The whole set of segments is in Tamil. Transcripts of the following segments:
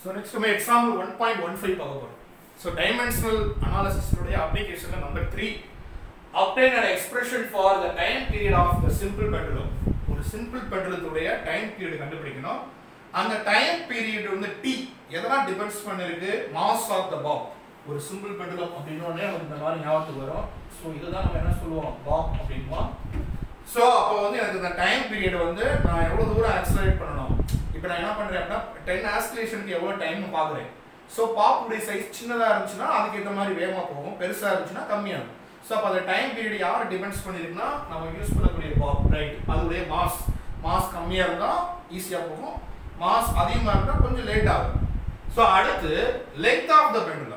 ஸோ நெக்ஸ்ட் நம்ம example one point one five பார்க்க போகிறோம் ஸோ டைமென்ஷனல் அனாலிசிஸுடைய அப்ளிகேஷனில் number three obtain an expression for the time period of the simple pendulum ஒரு சிம்பிள் பெண்டுலத்துடைய டைம் பீரியட் கண்டுபிடிக்கணும் அந்த டைம் பீரியட் வந்து டி எதெல்லாம் டிபெண்ட்ஸ் பண்ணிருக்கு மாஸ் ஆஃப் த பாப் ஒரு சிம்பிள் பெண்டுலம் அப்படின்னு உடனே நமக்கு இந்த மாதிரி ஞாபகத்துக்கு வரும் ஸோ இதுதான் நம்ம என்ன சொல்லுவோம் பாப் அப்படின்வோம் ஸோ அப்போ வந்து எனக்கு இந்த டைம் பீரியட் வந்து நான் எவ்வளோ தூரம் ஆக்சலரேட் பண்ணணும் இப்போ நான் என்ன பண்ணுறேன் அப்படின்னா டென் ஆஸ்கிலேஷனுக்கு எவ்வளோ டைம் பார்க்குறேன் ஸோ பாப்புடைய சைஸ் சின்னதாக இருந்துச்சுன்னா அதுக்கு ஏற்ற மாதிரி வேகமாக போகும் பெருசாக இருந்துச்சுன்னா கம்மியாகும் ஸோ அப்போ அந்த டைம் பீரியட் யார் டிபெண்ட்ஸ் பண்ணியிருக்குன்னா நம்ம யூஸ் பண்ணக்கூடிய பாப் ரைட் அதோடைய மாஸ் மாஸ் கம்மியாக இருந்தால் ஈஸியாக போகும் மாஸ் அதிகமாக இருந்தால் கொஞ்சம் லேட் ஆகும் ஸோ அடுத்து length of the pendulum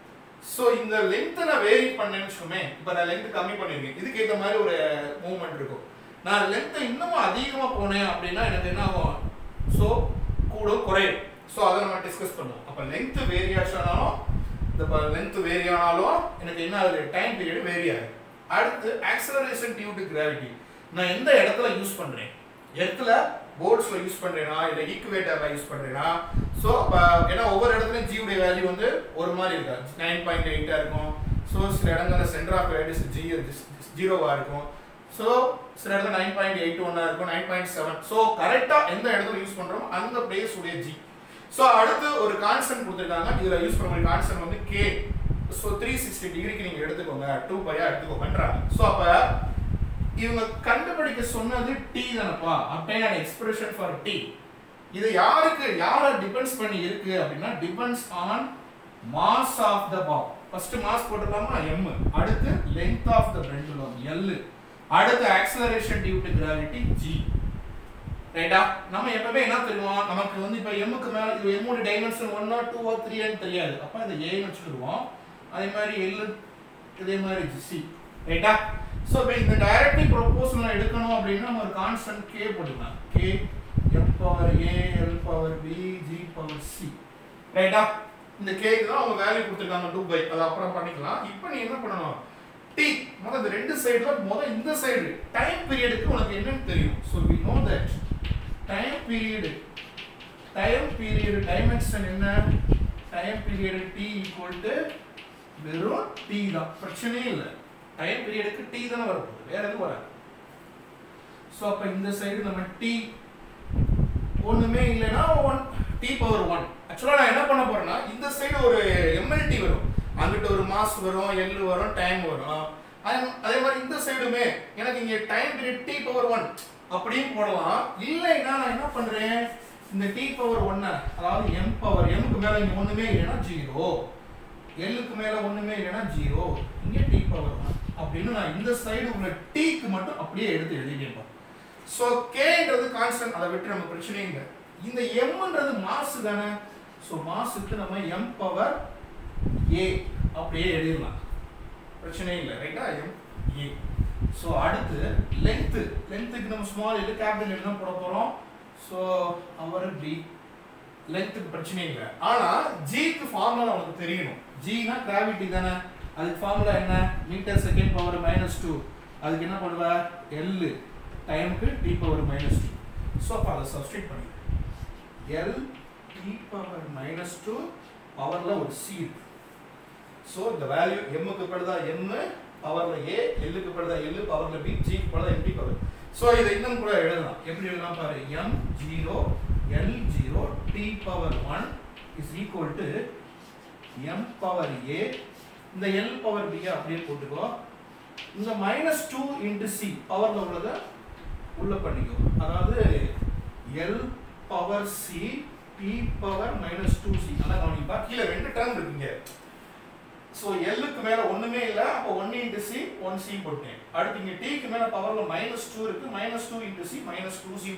so இந்த லென்த்தை நான் வேரி பண்ணேன்னு வச்சுக்கோமே இப்போ நான் லென்த் கம்மி பண்ணியிருக்கேன் இதுக்கு ஏற்ற மாதிரி ஒரு மூவ்மெண்ட் இருக்கும் நான் லென்த்தை இன்னமும் அதிகமாக போனேன் அப்படின்னா எனக்கு என்ன ஆகும் ஸோ கூட குறையும் ஸோ அதை நம்ம டிஸ்கஸ் பண்ணுவோம் அப்போ லென்த் வேரியாஷன் ஆனாலும் இந்த லென்த் வேரி ஆனாலும் எனக்கு என்ன ஆகுது டைம் பீரியட் வேரி ஆகுது அடுத்து ஆக்சலரேஷன் டியூ டு கிராவிட்டி நான் எந்த இடத்துல யூஸ் பண்ணுறேன் இடத்துல போர்ட்ஸில் யூஸ் பண்ணுறேனா இல்லை ஈக்குவேட்டரில் யூஸ் பண்ணுறேனா ஸோ அப்போ ஏன்னா ஒவ்வொரு இடத்துலையும் ஜியுடைய வேல்யூ வந்து ஒரு மாதிரி இருக்கா நைன் பாயிண்ட் எயிட்டாக இருக்கும் ஸோ சில இடங்களில் சென்டர் ஆஃப் கிராவிட்டி ஜி ஜீரோவாக இருக்கும் ஸோ சில இடத்துல நைன் பாயிண்ட் எயிட் ஒன்னாக இருக்கும் நைன் பாயிண்ட் செவன் ஸோ கரெக்டாக எந்த இடத்துல யூஸ் பண்ணுறோமோ அந்த பிளேஸ் உடைய ஜி ஸோ அடுத்து ஒரு கான்ஸ்டன்ட் கொடுத்துருக்காங்க இதில் யூஸ் பண்ணக்கூடிய கான்ஸ்டன்ட் வந்து கே ஸோ த்ரீ சிக்ஸ்டி டிகிரிக்கு நீங்கள் எடுத்துக்கோங்க டூ பையா எடுத்துக்கோங்கன்றாங்க ஸோ அப்போ இவங்க கண்டுபிடிக்க சொன்னது டி தானப்பா அப்படின்னா எக்ஸ்பிரஷன் ஃபார் டி இது யாருக்கு யாரை டிபெண்ட்ஸ் பண்ணி இருக்கு அப்படின்னா depends on mass of the bob first mass போட்டுக்கலாமா எம் அடுத்து length of the pendulum L அடுத்து acceleration due to gravity G ரைட்டா நம்ம எப்பவுமே என்ன தெரியும் நமக்கு வந்து இப்போ எம்முக்கு மேல இது எம்மோட டைமென்ஷன் ஒன்னா டூ ஆர் த்ரீன்னு தெரியாது அப்போ இதை ஏன்னு வச்சுக்கிடுவோம் அதே மாதிரி எல் இதே மாதிரி சி ரைட்டா ஸோ இப்போ இந்த டைரக்ட்லி ப்ரொபோசல் எடுக்கணும் அப்படின்னா நம்ம ஒரு கான்ஸ்டன்ட் கே போட்டுக்கலாம் K M power A L power B G power C ரைட்டா இந்த கேக்கு தான் அவங்க வேல்யூ கொடுத்துருக்காங்க டூ பை அதை அப்புறம் பண்ணிக்கலாம் இப்போ நீ என்ன பண்ணணும் டி முதல்ல இந்த ரெண்டு சைடுல முதல்ல இந்த சைடு டைம் பீரியடுக்கு உனக்கு என்னன்னு தெரியும் so we know that time period time period dimension என்ன time period T equal to வெறும் டி தான் பிரச்சனையே இல்லை டைம் பீரியடுக்கு டி தானே வரப்போகுது வேற எதுவும் வராது ஸோ அப்போ இந்த சைடு நம்ம டி ஒண்ணுமே இல்லைன்னா ஒன் டி பவர் ஒன் ஆக்சுவலாக நான் என்ன பண்ண போறேன்னா இந்த சைடு ஒரு எம்எல்டி வரும் அங்கிட்ட ஒரு மாஸ் வரும் எல் வரும் டைம் வரும் அதே அதே மாதிரி இந்த சைடுமே எனக்கு இங்க time period T power one அப்படியும் போடலாம் இல்லைன்னா நான் என்ன பண்றேன் இந்த டி பவர் ஒன்னை அதாவது எம் பவர் எம்க்கு மேல இங்க ஒண்ணுமே இல்லைன்னா ஜீரோ எல்லுக்கு மேல ஒண்ணுமே இல்லைன்னா ஜீரோ இங்க டி பவர் ஒன் அப்படின்னு நான் இந்த சைடு உள்ள டீக்கு மட்டும் அப்படியே எடுத்து எழுதிட்டேன் ஸோ கேன்றது கான்ஸ்டன்ட் அதை விட்டு நம்ம பிரச்சனையே இல்லை இந்த எம்ன்றது மாசு தானே ஸோ மாசுக்கு நம்ம எம் பவர் ஏ அப்படியே எழுதிடலாம் பிரச்சனையே இல்லை ரைட்டா எம் ஏ ஸோ அடுத்து லென்த்து லென்த்துக்கு நம்ம ஸ்மால் எல் கேபிட்டல் என்ன போட போகிறோம் ஸோ அவர் பி லென்த்துக்கு பிரச்சனை இல்லை ஆனால் ஜிக்கு ஃபார்முலா உனக்கு தெரியணும் ஜினா கிராவிட்டி தானே அதுக்கு ஃபார்முலா என்ன metre second power minus two அதுக்கு என்ன பண்ணுவ எல் டைமுக்கு T power minus two so அப்போ அதை சப்ஸ்டிட் பண்ணி L T power minus two பவரில் ஒரு சி இருக்கு ஸோ இந்த வேல்யூ எம்முக்கு படுதா எம் பவரில் ஏ எல்லுக்கு படுதா எல் பவரில் பி ஜிக்கு படுதா எம் டி பவர் ஸோ இதை இன்னும் கூட எழுதலாம் எப்படி எழுதலாம் பாரு M zero L zero T power one is equal to M power A இந்த எல் பவர் பி அப்படியே போட்டுக்கோ இந்த மைனஸ் டூ இன்ட்டு சி பவரில் உள்ளதை உள்ள பண்ணிக்கோ அதாவது L power C T power minus two C நல்லா கவனிப்பா கீழே ரெண்டு டேர்ம் இருக்குங்க ஸோ எல்லுக்கு மேல ஒண்ணுமே இல்ல அப்போ one into C one C போட்டேன் அடுத்து இங்க டிக்கு மேல பவர்ல மைனஸ் டூ இருக்கு minus two into C minus two C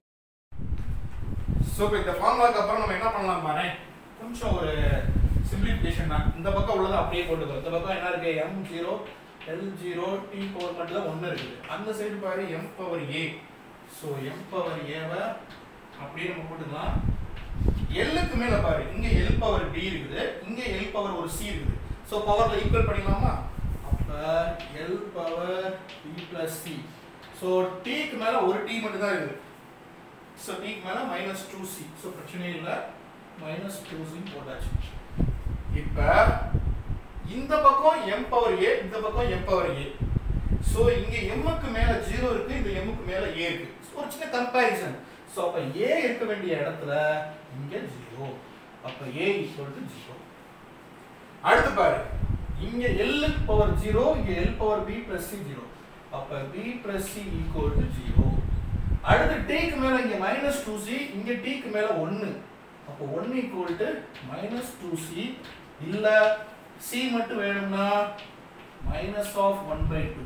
so இப்போ இந்த ஃபார்முலாக்கு அப்புறம் நம்ம என்ன பண்ணலாம் பாரு கொஞ்சம் ஒரு சிம்பிளிஃபிகேஷன் தான் இந்த பக்கம் உள்ளதை அப்படியே கொண்டு இந்த பக்கம் என்ன இருக்கு M zero L zero T power மட்டும் தான் ஒன்று இருக்குது அந்த சைடு பாரு M power A so M power ஏவை அப்படியே நம்ம போட்டுக்கலாம் எல்லுக்கு மேல பாரு இங்க எல் பவர் பி இருக்குது இங்க எல் பவர் ஒரு சி இருக்குது ஸோ பவர்ல ஈக்குவல் பண்ணிக்கலாமா அப்ப L power B plus C so டீக்கு மேல ஒரு டி மட்டும் தான் இருக்குது ஸோ டீக்கு மேல மைனஸ் டூ சி ஸோ பிரச்சனையே இல்லை மைனஸ் டூ சி போட்டாச்சு இப்போ இந்த பக்கம் எம் பவர் ஏ இந்த பக்கம் எம் பவர் ஏ ஸோ இங்க எம்முக்கு மேல ஜீரோ இருக்கு இந்த எம்முக்கு மேல ஏ இருக்கு So, ஒரு சின்ன கம்பேரிசன் ஸோ அப்ப ஏ இருக்க வேண்டிய இடத்துல இங்க ஜீரோ அப்ப ஏ ஈக்குவல் டு ஜீரோ அடுத்து பாரு இங்க எல் பவர் ஜீரோ இங்க L power B plus C zero அப்ப B plus C equal to zero அடுத்து டீக்கு மேல இங்க மைனஸ் டூ சி இங்க டீக்கு மேல ஒன்னு அப்போ one equal to minus two C இல்ல சி மட்டும் வேணும்னா minus of one by two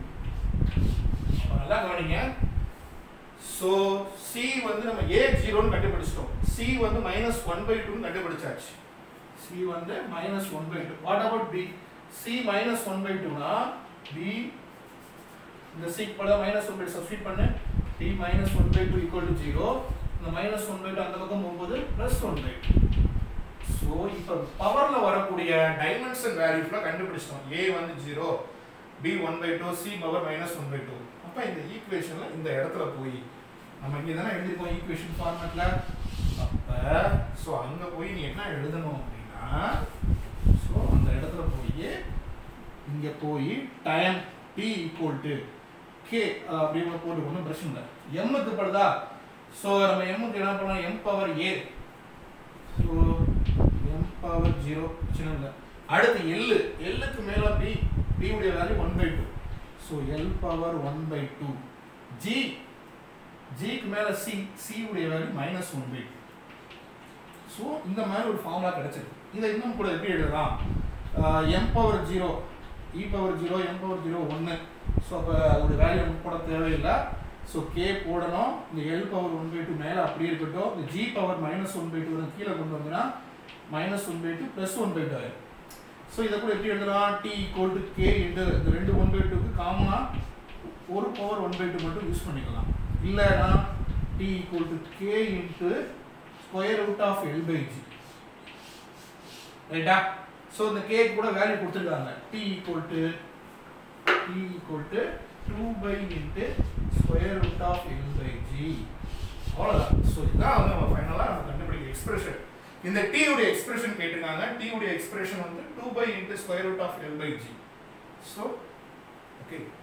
நல்லா கவனிங்க ஸோ சி வந்து நம்ம ஏ ஜீரோன்னு கண்டுபிடிச்சிட்டோம் சி வந்து மைனஸ் ஒன் பை டூன்னு கண்டுபிடிச்சாச்சு சி வந்து minus one by two what about B C minus one by two B இந்த சி பட minus one by two substitute பண்ணு T minus one by two equal to zero இந்த மைனஸ் ஒன் பை டூ அந்த பக்கம் போகும்போது plus one by two so இப்போ பவரில் வரக்கூடிய டைமென்ஷன் வேல்யூஸ்லாம் கண்டுபிடிச்சிட்டோம் ஏ வந்து zero B one by two C power minus one by two அப்போ இந்த ஈக்குவேஷனில் இந்த இடத்துல போய் நம்ம இங்கே தானே எழுதிருக்கோம் ஈக்குவேஷன் ஃபார்மேட்டில் அப்போ ஸோ அங்கே போய் நீ என்ன எழுதணும் அப்படின்னா ஸோ அந்த இடத்துல போய் இங்கே போய் time T equal to K அப்படின்னு போட்டு ஒன்றும் பிரச்சனை இல்லை எம்முக்கு படுதா ஸோ நம்ம எம்முக்கு என்ன பண்ணலாம் M power A so M power zero பிரச்சனை இல்லை அடுத்து எல் எல்லுக்கு மேலே பி பி உடைய value one by two so L power one by two G ஜிக்கு மேலே சி சி உடைய value minus one by two so இந்த மாதிரி ஒரு ஃபார்முலா கிடைச்சிருக்கு இதை இன்னும் கூட எப்படி எழுதலாம் M power zero E power zero M power zero ஒன்று ஸோ அப்போ ஒரு வேல்யூ போட தேவையில்லை ஸோ கே போடணும் இந்த L power one by two மேலே அப்படியே இருக்கட்டும் இந்த G power minus one by two கீழே கொண்டு வந்தீங்கன்னா minus one by two plus one by two ஆயிரும் ஸோ இதை கூட எப்படி எழுதலாம் T equal to K into இந்த ரெண்டு ஒன் பை டூக்கு காமனாக ஒரு பவர் ஒன் பை டூ மட்டும் யூஸ் பண்ணிக்கலாம் இல்லைனா T equal to K into square root of L by G ரைட்டா ஸோ இந்த கே கூட வேல்யூ கொடுத்துருக்காங்க T equal to T equal to two pi into square root of L by G அவ்வளோதான் ஸோ இதுதான் வந்து நம்ம ஃபைனலாக நம்ம கண்டுபிடிக்கிற எக்ஸ்பிரஷன் இந்த t உடைய எக்ஸ்பிரஷன் கேட்டிருக்காங்க t உடைய எக்ஸ்பிரஷன் வந்து two pi into square root of L by G so okay